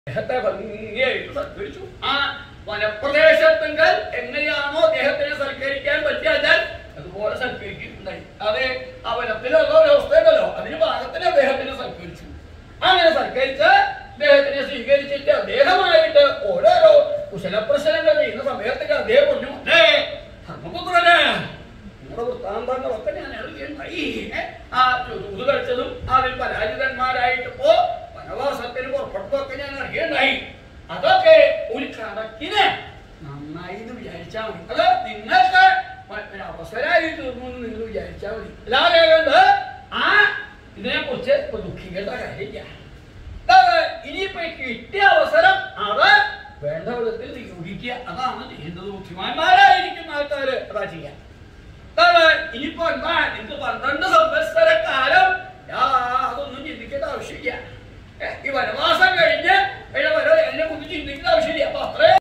അദ്ദേഹത്തെ ഭംഗിയായിട്ട് സൽക്കരിച്ചു ആ വനപ്രദേശത്തെങ്കിൽ എങ്ങനെയാണോ അദ്ദേഹത്തിനെ സൽക്കരിക്കാൻ പറ്റിയാൽ അതുപോലെ സൽക്കരിക്കുന്നുണ്ടായി അതെ ആ വനത്തിലുള്ള ഒരവസ്ഥയുണ്ടല്ലോ അതിന് പാകത്തിന് അദ്ദേഹത്തിനെ സൽക്കരിച്ചു അങ്ങനെ സൽക്കരിച്ച് അദ്ദേഹത്തിനെ സ്വീകരിച്ചിട്ട് അദ്ദേഹമായിട്ട് ഓരോരോ കുശലപ്രശ്നങ്ങൾ ചെയ്യുന്ന സമയത്തൊക്കെ അദ്ദേഹം പറഞ്ഞു "ദേ, ധർമ്മപുത്രനെ നമ്മുടെ വൃത്താന്തങ്ങളൊക്കെ ഞാൻ അറിയുണ്ടായി ആ ചുരുത് കളിച്ചതും അതിൽ പരാജിതന്മാരായിട്ട് പോ വനവാസത്തിന് പുറപ്പെട്ടതൊക്കെ ഞാൻ അറിയുണ്ടായി അതൊക്കെ ഒരു കണക്കിന് നന്നായി എന്ന് വിചാരിച്ചാൽ മതി അത് നിങ്ങൾക്ക് ഒരു അവസരമായി തീർന്നു എന്ന് നിങ്ങൾ വിചാരിച്ചാൽ മതി അല്ലാതെ കണ്ട് ആ ഇതിനെ കുറിച്ച് ഇപ്പൊ ദുഃഖിക്കേണ്ട കാര്യമില്ല അത് ഇനിയിപ്പോ കിട്ടിയ അവസരം അത് വേണ്ട വിധത്തിൽ നിയോഗിക്കുക അതാണ് ചെയ്യുന്നത് ബുദ്ധിമാന്മാരായിരിക്കുന്ന ആൾക്കാര് അതാ ചെയ്യാം അതാണ് ഇനിയിപ്പോ എന്താ നിങ്ങൾക്ക് പന്ത്രണ്ട് സംവത്സര കാലം അതൊന്നും ചിന്തിക്കേണ്ട ആവശ്യമില്ല ഏ, ഈ വനവാസം കഴിഞ്ഞ് പിന്നെ വരെ എന്നെ കുറിച്ച് ചിന്തിക്കേണ്ട ആവശ്യമില്ല അപ്പൊ അത്രേ